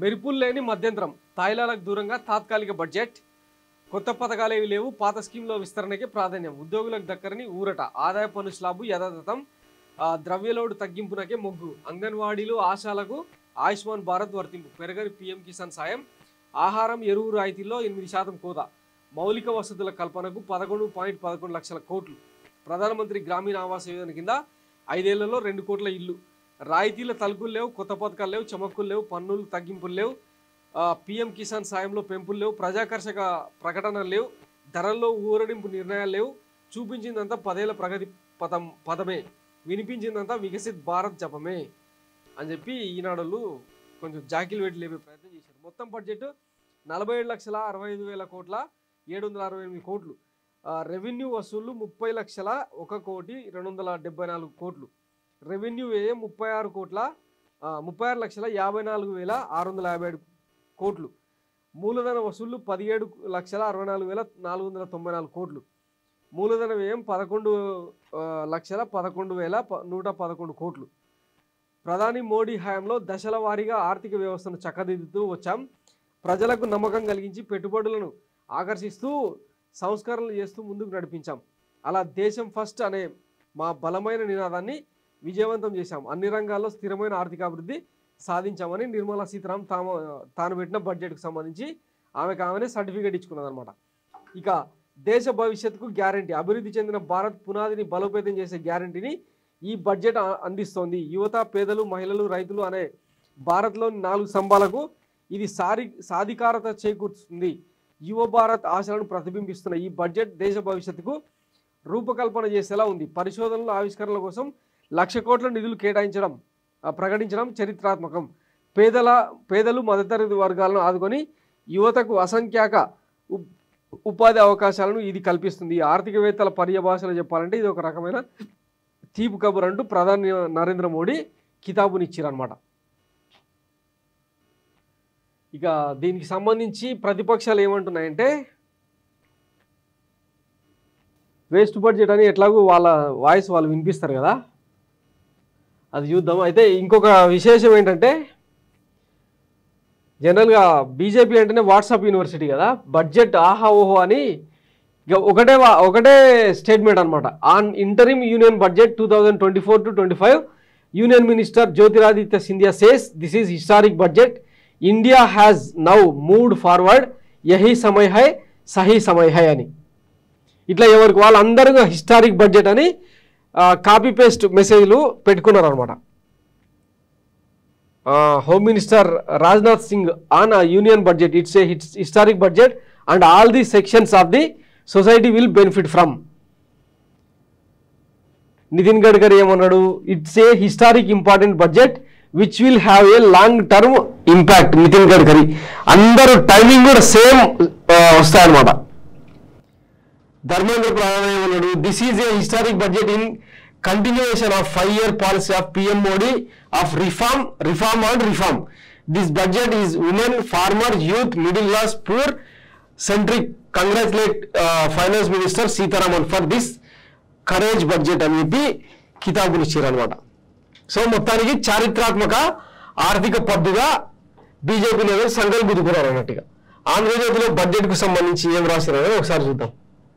మెరుపులు లేని మధ్యంతరం తాయిలాలకు దూరంగా తాత్కాలిక బడ్జెట్ కొత్త పథకాలేవి లేవు పాత స్కీమ్ల విస్తరణకి ప్రాధాన్యం ఉద్యోగులకు దక్కరని ఊరట ఆదాయ పన్ను స్లాబు యథాతథం ఆ, ద్రవ్యలోడు తగ్గింపునకే మొగ్గు అంగన్వాడీలు ఆశాలకు ఆయుష్మాన్ భారత్ వర్తింపు పెరగని పీఎం కిసాన్ సాయం ఆహారం ఎరువు రాయితీల్లో ఎనిమిది శాతం కోత మౌలిక వసతుల కల్పనకు పదకొండు పాయింట్ పదకొండు లక్షల కోట్లు ప్రధానమంత్రి గ్రామీణ ఆవాస్ యోజన కింద ఐదేళ్లలో రెండు కోట్ల ఇల్లు రాయితీల తలుపులు లేవు కొత్త పథకాలు లేవు చమక్కులు లేవు పన్నులు తగ్గింపులు లేవు పిఎం కిసాన్ సాయంలో పెంపులు లేవు ప్రజాకర్షక ప్రకటనలు లేవు ధరల్లో ఊరడింపు నిర్ణయాలు లేవు చూపించిందంతా పదేళ్ల ప్రగతి పదం పదమే వినిపించిందంతా వికసిత్ భారత్ జపమే అని చెప్పి ఈనాడులు కొంచెం జాకిలు పెట్టి లేపే ప్రయత్నం చేశారు మొత్తం బడ్జెట్ నలభై ఏడు లక్షల అరవై ఐదు వేల కోట్ల ఏడు వందల అరవై ఎనిమిది కోట్లు ఆ, రెవెన్యూ వసూళ్లు ముప్పై లక్షల ఒక కోటి రెండు వందల డెబ్బై నాలుగు కోట్లు రెవెన్యూ వ్యయం ముప్పై ఆరు కోట్ల ఆ, ముప్పై ఆరు లక్షల యాభై నాలుగు వేల ఆరు వందల యాభై ఏడు కోట్లు మూలధన వసూళ్లు పదిహేడు లక్షల అరవై నాలుగు వేల నాలుగు వందల తొంభై నాలుగు కోట్లు మూలధన వ్యయం పదకొండు ఆ, లక్షల పదకొండు వేల ప- నూట పదకొండు కోట్లు ప్రధాని మోడీ హయాంలో దశల వారీగా ఆర్థిక వ్యవస్థను చక్కదిద్దుతూ వచ్చాం ప్రజలకు నమ్మకం కలిగించి పెట్టుబడులను ఆకర్షిస్తూ సంస్కరణలు చేస్తూ ముందుకు నడిపించాం అలా దేశం ఫస్ట్ అనే మా బలమైన నినాదాన్ని విజయవంతం చేశాం అన్ని రంగాల్లో స్థిరమైన ఆర్థికాభివృద్ధి సాధించామని నిర్మలా సీతారామన్ తాము తాను పెట్టిన బడ్జెట్కు సంబంధించి ఆమెకు ఆమెనే సర్టిఫికేట్ ఇచ్చుకున్నదనమాట ఇక దేశ భవిష్యత్తుకు గ్యారంటీ అభివృద్ధి చెందిన భారత్ పునాదిని బలోపేతం చేసే గ్యారంటీని ఈ బడ్జెట్ ఆ- అందిస్తోంది యువత పేదలు మహిళలు రైతులు అనే భారత్లోని నాలుగు స్తంభాలకు ఇది సారి సాధికారత చేకూరుస్తుంది యువ భారత్ ఆశలను ప్రతిబింబిస్తున్న ఈ బడ్జెట్ దేశ భవిష్యత్తుకు రూపకల్పన చేసేలా ఉంది పరిశోధనలు ఆవిష్కరణల కోసం లక్ష కోట్ల నిధులు కేటాయించడం ఆ, ప్రకటించడం చరిత్రాత్మకం పేదల పేదలు మధ్యతరగతి వర్గాలను ఆదుకొని యువతకు అసంఖ్యాక ఉప్- ఉపాధి అవకాశాలను ఇది కల్పిస్తుంది ఆర్థికవేత్తల పర్యభాషలో చెప్పాలంటే ఇది ఒక రకమైన తీపు కబుర్ అంటూ ప్రధాని నరేంద్ర మోడీ కితాబునిచ్చారనమాట ఇక దీనికి సంబంధించి ప్రతిపక్షాలు ఏమంటున్నాయంటే వేస్ట్ బడ్జెట్ అని ఎట్లాగూ వాళ్ళ వాయిస్ వాళ్ళు వినిపిస్తారు కదా అది చూద్దాం అయితే ఇంకొక విశేషం ఏంటంటే జనరల్గా బీజేపీ అంటేనే వాట్సాప్ యూనివర్సిటీ కదా బడ్జెట్ ఆహా ఓహో అని ఇక ఒకటే వా- ఒకటే స్టేట్మెంట్ అనమాట on interim union budget two thousand twenty four to twenty five union minister Jyotiraditya Scindia says this is historic budget India has now moved forward యహీ సమయ్ హై సహీ సమయ్ హై అని ఇట్లా ఎవరికి వాళ్ళందరూ హిస్టారిక్ బడ్జెట్ అని కాపీ పేస్ట్ మెసేజ్లు పెట్టుకున్నారు అనమాట home minister Rajnath Singh on union budget it's a historic budget and all the sections of the society will benefit from Nitin Gadkari ఏమన్నాడు it's a historic important budget which will have a long term impact Nitin Gadkari అందరూ timing కూడా same వస్తాయన్నమాట ధర్మేంద్ర ప్రధాన్ ఏమన్నాడు this is a historic budget in continuation of five year policy of PM Modi of reform reform and reform this budget is women farmer youth middle class poor centric congratulate finance minister Sitharaman for this courage budget అని చెప్పి కితాబునిచ్చారు అనమాట so మొత్తానికి చారిత్రాత్మక ఆర్థిక పద్దుగా BJP నేతలు సంఘాలు గుద్దుకున్నారు అన్నట్టుగా ఆంధ్రజ్యోతిలో బడ్జెట్కు సంబంధించి ఏం రాశారో ఒకసారి చూద్దాం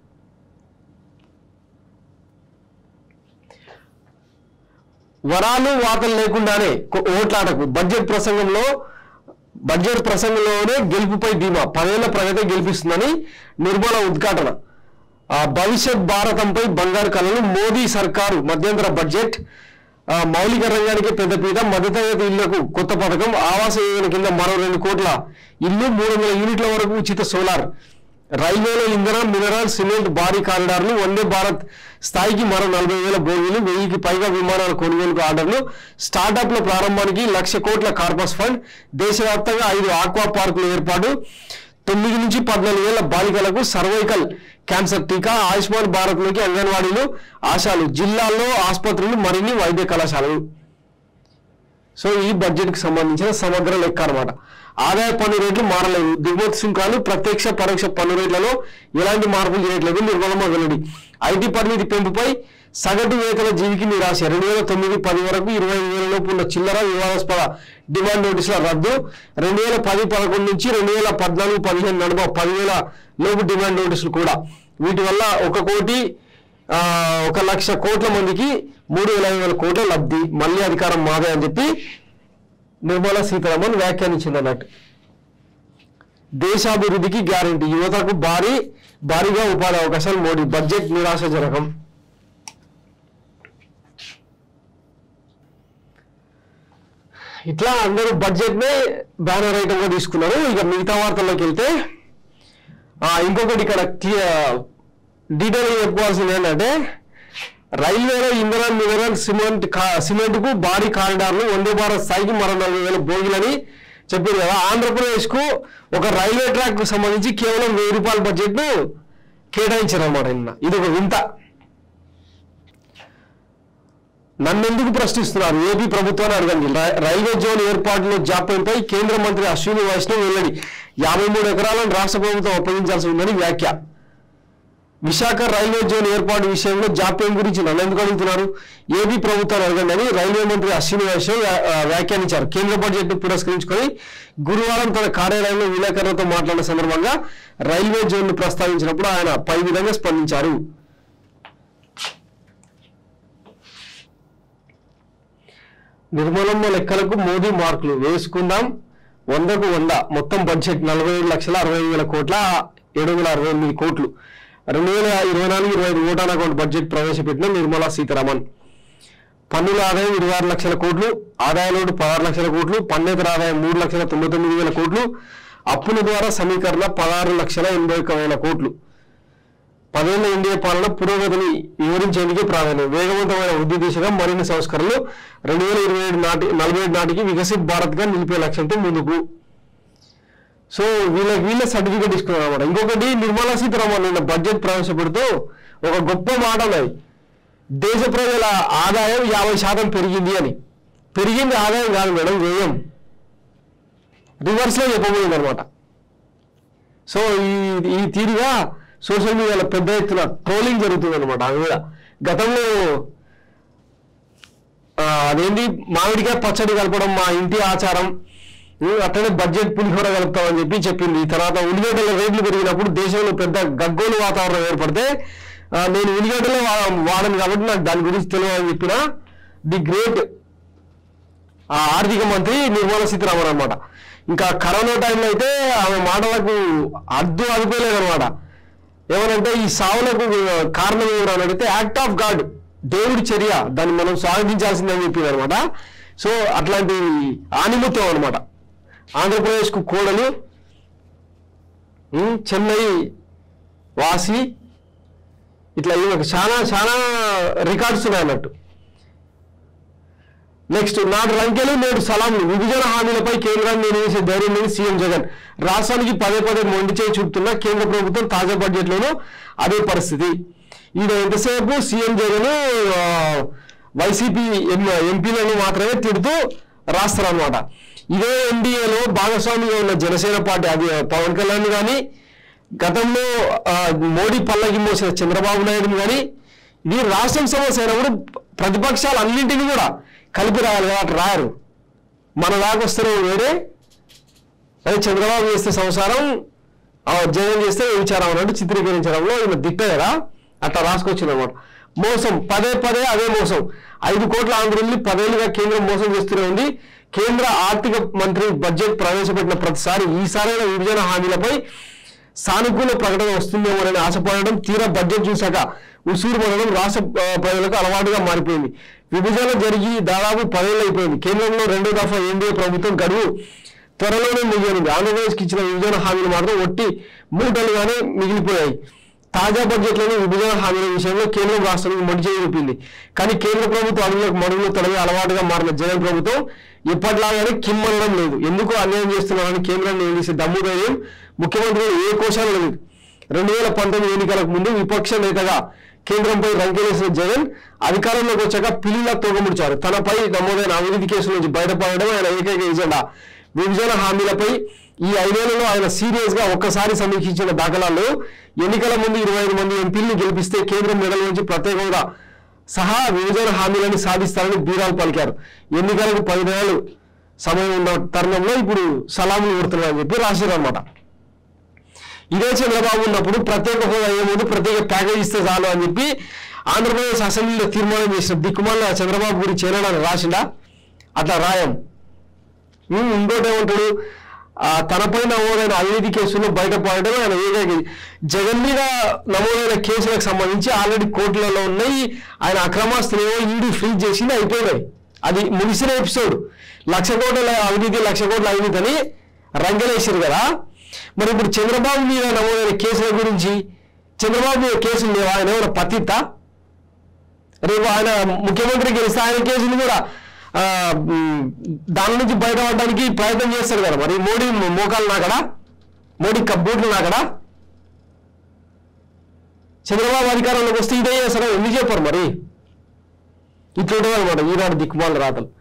వరాలు వాతలు లేకుండానే కొ- ఓట్లాటకు బడ్జెట్ ప్రసంగంలో బడ్జెట్ ప్రసంగంలోనే గెలుపుపై ధీమా పదేళ్ల ప్రగతి గెలిపిస్తుందని నిర్మల ఉద్ఘాటన ఆ భవిష్యత్ భారతంపై బంగారు కళలు మోదీ సర్కారు మధ్యంతర బడ్జెట్ ఆ, మౌలిక రంగానికి పెద్దపీట మధ్యతరగతి ఇళ్లకు కొత్త పథకం ఆవాస యోజన కింద మరో రెండు కోట్ల ఇల్లు మూడు వందల యూనిట్ల వరకు ఉచిత సోలార్ రైల్వేలో ఇంధనం మినరల్ సిమెంట్ భారీ కారిడార్లు వందే భారత్ స్థాయికి మరో నలభై వేల బోగీలు వెయ్యికి పైగా విమానాల కొనుగోలుకు ఆర్డర్లు స్టార్టప్ల ప్రారంభానికి లక్ష కోట్ల కార్పస్ ఫండ్ దేశవ్యాప్తంగా ఐదు ఆక్వా పార్కుల ఏర్పాటు తొమ్మిది నుంచి పద్నాలుగు వేల బాలికలకు సర్వైకల్ క్యాన్సర్ టీకా ఆయుష్మాన్ భారత్లోకి అంగన్వాడీలు ఆశాలు జిల్లాల్లో ఆసుపత్రులు మరిన్ని వైద్య కళాశాలలు సో ఈ బడ్జెట్ కి సంబంధించిన సమగ్ర లెక్క అనమాట ఆదాయ పన్ను రేట్లు మారలేదు దిగుమతి సుంకాలు ప్రత్యక్ష పరోక్ష పన్ను రేట్లలో ఎలాంటి మార్పులు చేయట్లేదు నిర్మలమ్మ వెల్లడి ఐటీ పరిమితి పెంపుపై సగటు వేతన జీవికి నిరాశ రెండు వేల తొమ్మిది పది వరకు ఇరవై ఐదు వేల లోపు ఉన్న చిల్లర వివాదాస్పద డిమాండ్ నోటీసుల రద్దు రెండు వేల పది పదకొండు నుంచి రెండు వేల పద్నాలుగు పదిహేను నడుమ పదివేల లోపు డిమాండ్ నోటీసులు కూడా వీటి వల్ల ఒక కోటి ఆ, ఒక లక్ష కోట్ల మందికి మూడు వేల ఐదు వేల కోట్ల లబ్ధి మళ్ళీ అధికారం మాదే అని చెప్పి నిర్మలా సీతారామన్ వ్యాఖ్యానించింది అన్నట్టు దేశాభివృద్ధికి గ్యారంటీ యువతకు భారీ భారీగా ఉపాధి అవకాశాలు మోడీ బడ్జెట్ నిరాశజనకం ఇట్లా అందరూ బడ్జెట్ నే బ్యానర్ ఐటమ్ గా తీసుకున్నారు ఇక మిగతా వార్తల్లోకి వెళ్తే ఆ, ఇంకొకటి ఇక్కడ డీటెయిల్ చెప్పుకోవాల్సింది ఏంటంటే రైల్వేలో ఇంధనం మినరల్ సిమెంట్ కా- సిమెంట్ కు భారీ కారిడార్లు వందే భారత్ స్థాయికి మరో నలభై వేల బోగిలని చెప్పారు కదా ఆంధ్రప్రదేశ్ కు ఒక రైల్వే ట్రాక్ కు సంబంధించి కేవలం వెయ్యి రూపాయల బడ్జెట్ ను కేటాయించారు అనమాట నిన్న ఇది ఒక వింత నన్నెందుకు ప్రశ్నిస్తున్నారు ఏపీ ప్రభుత్వాన్ని అడగండి రై- రైల్వే జోన్ ఏర్పాటులో జాప్యంపై కేంద్ర మంత్రి అశ్విని వైష్ణవ్ వెల్లడి యాభై మూడు ఎకరాలను రాష్ట్ర ప్రభుత్వం అప్పగించాల్సి ఉందని వ్యాఖ్య విశాఖ రైల్వే జోన్ ఏర్పాటు విషయంలో జాప్యం గురించి నన్ను ఎందుకు అడుగుతున్నారు ఏపీ ప్రభుత్వాన్ని అడగండి అని రైల్వే మంత్రి అశ్విని వైష్ణవ్ వ్యా- ఆ, వ్యాఖ్యానించారు కేంద్ర బడ్జెట్ ను పురస్కరించుకొని గురువారం తన కార్యాలయంలో విలేకరులతో మాట్లాడిన సందర్భంగా రైల్వే జోన్ ను ప్రస్తావించినప్పుడు ఆయన పై విధంగా స్పందించారు నిర్మలమ్మ లెక్కలకు మోదీ మార్కులు వేసుకుందాం వందకు వంద మొత్తం బడ్జెట్ నలభై ఏడు లక్షల అరవై ఐదు వేల కోట్ల ఏడు వందల అరవై ఎనిమిది కోట్లు రెండు వేల ఇరవై నాలుగు ఇరవై ఐదు ఓటాన్ అకౌంట్ బడ్జెట్ ప్రవేశపెట్టిన నిర్మలా సీతారామన్ పన్నుల ఆదాయం ఇరవై ఆరు లక్షల కోట్లు ఆదాయ లోటు పదహారు లక్షల కోట్లు పన్నేతర ఆదాయం మూడు లక్షల తొంభై తొమ్మిది వేల కోట్లు అప్పుల ద్వారా సమీకరణ పదహారు లక్షల ఎనభై ఒక్క వేల కోట్లు పదేళ్ల ఇండియా పాలన పురోగతిని వివరించేందుకే ప్రాధాన్యం వేగవంతమైన వృద్ధి దిశగా మరిన్ని సంస్కరణలు రెండు వేల ఇరవై ఏడు నాటి నలభై ఏడు నాటికి వికసిత్ భారత్ గా నిలిపే లక్ష్యంతో ముందుకు సో వీళ్ళ వీళ్ళ సర్టిఫికేట్ ఇస్తున్నారు అనమాట ఇంకొకటి నిర్మలా సీతారామన్ నిన్న బడ్జెట్ ప్రవేశపెడుతూ ఒక గొప్ప మాట ఉన్నది దేశ ప్రజల ఆదాయం యాభై శాతం పెరిగింది అని పెరిగింది ఆదాయం కాదు మేడం వ్యయం రివర్స్ లో చెప్పబోయింది అనమాట సో ఈ ఈ తీరుగా సోషల్ మీడియాలో పెద్ద ఎత్తున ట్రోలింగ్ జరుగుతుంది అనమాట ఆమె మీద గతంలో ఆ, అదేంటి మామిడికాయ పచ్చడి కలపడం మా ఇంటి ఆచారం ఉ, అట్లనే బడ్జెట్ పులిహోర కలుపుతామని చెప్పి చెప్పింది తర్వాత ఉల్లిగడ్డల రేట్లు పెరిగినప్పుడు దేశంలో పెద్ద గగ్గోలు వాతావరణం ఏర్పడితే ఆ, నేను ఉల్లిగడ్డలే వా- వాడను కాబట్టి నాకు దాని గురించి తెలియదు అని చెప్పిన ది గ్రేట్ ఆ ఆర్థిక మంత్రి నిర్మలా సీతారామన్ అనమాట ఇంకా కరోనా టైంలో అయితే ఆమె మాటలకు అద్దు అదుకోలేదు అనమాట ఏమనంటే ఈ సావులకు కారణం ఏమని అడిగితే యాక్ట్ ఆఫ్ గాడ్ దేవుడి చర్య దాన్ని మనం స్వాగతించాల్సిందని చెప్పింది అనమాట సో అట్లాంటి ఆనిముత్యం అనమాట ఆంధ్రప్రదేశ్కు కోడలు ఉమ్, చెన్నై వాసి ఇట్లా ఈమెకు చాలా చాలా రికార్డ్స్ ఉన్నాయి అన్నట్టు నెక్స్ట్ నాడు లంకెలు నేడు సలాంలు విభజన హామీలపై కేంద్రాన్ని నిర్వహించే ధైర్యం లేని సీఎం జగన్ రాష్ట్రానికి పదే పదే మొండి చేయి చూపుతున్న కేంద్ర ప్రభుత్వం తాజా బడ్జెట్ లోనూ అదే పరిస్థితి ఈయన ఎంతసేపు సీఎం జగన్ ఆ, వైసీపీ ఎం- ఎంపీలను మాత్రమే తిడుతూ రాస్తారనమాట ఇదే ఎన్డీఏలో భాగస్వామిగా ఉన్న జనసేన పార్టీ అది పవన్ కళ్యాణ్ కానీ గతంలో ఆ, మోడీ పల్లకి మోసిన చంద్రబాబు నాయుడు కానీ ఇది రాష్ట్రం సమస్య అయినప్పుడు ప్రతిపక్షాలు అన్నింటినీ కూడా కలిపి రాయాలి కదా అట్లా రాయరు మన దాకా వస్తేనే వేరే అదే చంద్రబాబు చేస్తే సంసారం ఆ జగన్ చేస్తే విచారం అన్నట్టు చిత్రీకరించడంలో ఈయన దిట్ట కదా అట్లా రాసుకొచ్చింది అనమాట మోసం పదే పదే అదే మోసం ఐదు కోట్ల ఆంధ్రుల్ని పదేళ్లుగా కేంద్రం మోసం చేస్తూనే ఉంది కేంద్ర ఆర్థిక మంత్రి బడ్జెట్ ప్రవేశపెట్టిన ప్రతిసారి ఈసారైన విభజన హామీలపై సానుకూల ప్రకటన వస్తుందేమోనని ఆశపడడం తీరా బడ్జెట్ చూశాక ఉసూరు పడడం రాష్ట్ర ఆ, ప్రజలకు అలవాటుగా మారిపోయింది విభజన జరిగి దాదాపు పదేళ్ళు అయిపోయింది కేంద్రంలో రెండో దఫా ఎన్డీఏ ప్రభుత్వం గడువు త్వరలోనే ముగియనుంది ఆంధ్రప్రదేశ్కి ఇచ్చిన విభజన హామీలు మాత్రం ఒట్టి మూటలుగానే మిగిలిపోయాయి తాజా బడ్జెట్లోని విభజన హామీల విషయంలో కేంద్రం రాష్ట్రానికి మొండి చేయి చూపింది కానీ కేంద్ర ప్రభుత్వం అడుగులకు మడుగులు తొలగి అలవాటుగా మారిన జగన్ ప్రభుత్వం ఎప్పటిలాగానే కిమ్మనడం లేదు ఎందుకు అన్యాయం చేస్తున్నారని కేంద్రాన్ని నిలదీసే దమ్ము ధైర్యం ముఖ్యమంత్రి ఏ కోశాలు లేదు రెండు వేల పంతొమ్మిది ఎన్నికలకు ముందు విపక్ష నేతగా కేంద్రంపై రంకెలేసిన జగన్ అధికారంలోకి వచ్చాక పిల్లిలా తోగముడిచారు తనపై నమోదైన అవినీతి కేసుల నుంచి బయటపడడం ఆయన ఏకైక ఎజెండా విభజన హామీలపై ఈ ఐదేళ్లలో ఆయన సీరియస్ గా ఒక్కసారి సమీక్షించిన దాఖలాల్లో ఎన్నికల ముందు ఇరవై ఐదు మంది ఎంపీలను గెలిపిస్తే కేంద్రం మెడల నుంచి ప్రత్యేక హోదా సహా విభజన హామీలను సాధిస్తారని బీరాలు పలికారు ఎన్నికలకు పది నెలలు సమయం ఉన్న తరుణంలో ఇప్పుడు సలాములు కొడుతున్నారని చెప్పి రాశారు అనమాట ఇదే చంద్రబాబు ఉన్నప్పుడు ప్రత్యేక హోదా ఏముంది ప్రత్యేక ప్యాకేజ్ ఇస్తే చాలు అని చెప్పి ఆంధ్రప్రదేశ్ అసెంబ్లీలో తీర్మానం చేసిన దిక్కుమాల చంద్రబాబు గురించి ఏనాడని రాసిండా అట్లా రాయం ఉమ్, ఇంకోటి ఏమంటాడు ఆ, తనపై నమోదైన అవినీతి కేసుల్లో బయటపడడం ఆయన ఏకైక జగన్ మీద నమోదైన కేసులకు సంబంధించి ఆల్రెడీ కోర్టులలో ఉన్నాయి ఆయన అక్రమాస్తులు ఏవో ఈడీ ఫ్రీజ్ చేసింది అయిపోయినాయి అది ముగిసిన ఎపిసోడ్ లక్ష కోట్ల అవినీతి లక్ష కోట్ల అవినీతి అని రంగలేసారు కదా మరి ఇప్పుడు చంద్రబాబు మీద నమోదైన కేసుల గురించి చంద్రబాబు మీద కేసులు లేవా ఆయన ఏమైనా పతిత రేపు ఆయన ముఖ్యమంత్రి గెలిస్తే ఆయన కేసులు కూడా ఆ, మ్, దాని నుంచి బయటపడడానికి ప్రయత్నం చేస్తారు కదా మరి మోడీ మోకాలు నాకడా మోడీ కబ్బూట్లు నాకడా చంద్రబాబు అధికారంలోకి వస్తే ఇదే చేస్తారా ఎందుకు చెప్పారు మరి ఇట్లుంటుంది అనమాట ఈనాడు దిక్కుమాల రాతలు